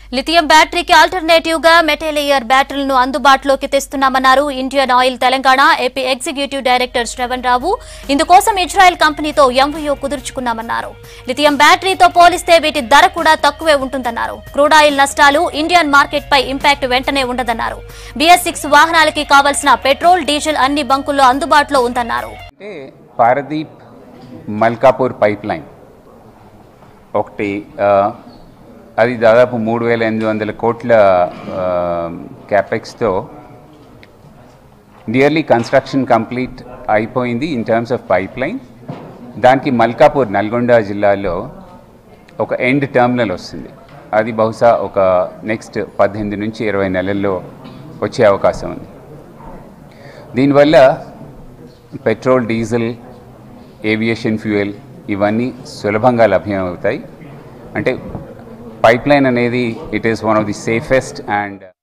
lithium బ్యాటరీకి alternative గా metal air బ్యాటరీలను అందుబాటులోకి తెస్తున్నామన్నారు Indian oil Telangana AP executive director Shravan Rao ఇందుకోసం ఇజ్రాయెల్ కంపెనీతో ఎంవీఓ కుదుర్చుకున్నామన్నారు లిథియం బ్యాటరీతో పోలిస్తే వీటి ధర కూడా తక్కువే ఉంటుందన్నారు క్రూడ్ ఆయిల్ నష్టాలు ఇండియన్ మార్కెట్ పై ఇంపాక్ట్ వెంటనే ఉండదన్నారు బిఎస్ సిక్స్ వాహనాలకి కావలసిన పెట్రోల్ డీజిల్ అన్ని బంకుల్లో అందుబాటులో ఉందన్నారు అంటే పారదీప్ మల్కాపూర్ పైప్ లైన్ ఒకటి ఆ, అది దాదాపు మూడు వేల ఎనిమిది వందల కోట్ల క్యాపెక్స్తో నియర్లీ కన్స్ట్రక్షన్ కంప్లీట్ అయిపోయింది in terms of pipeline దానికి మల్కాపూర్ నల్గొండ జిల్లాలో ఒక ఎండ్ టర్మినల్ వస్తుంది అది బహుశా ఒక నెక్స్ట్ పద్దెనిమిది నుంచి ఇరవై నెలల్లో వచ్చే అవకాశం ఉంది దీనివల్ల పెట్రోల్ డీజిల్ ఏవియేషన్ ఫ్యూయల్ ఇవన్నీ సులభంగా లభ్యమవుతాయి అంటే పైప్ లైన్ అనేది it is one of the safest and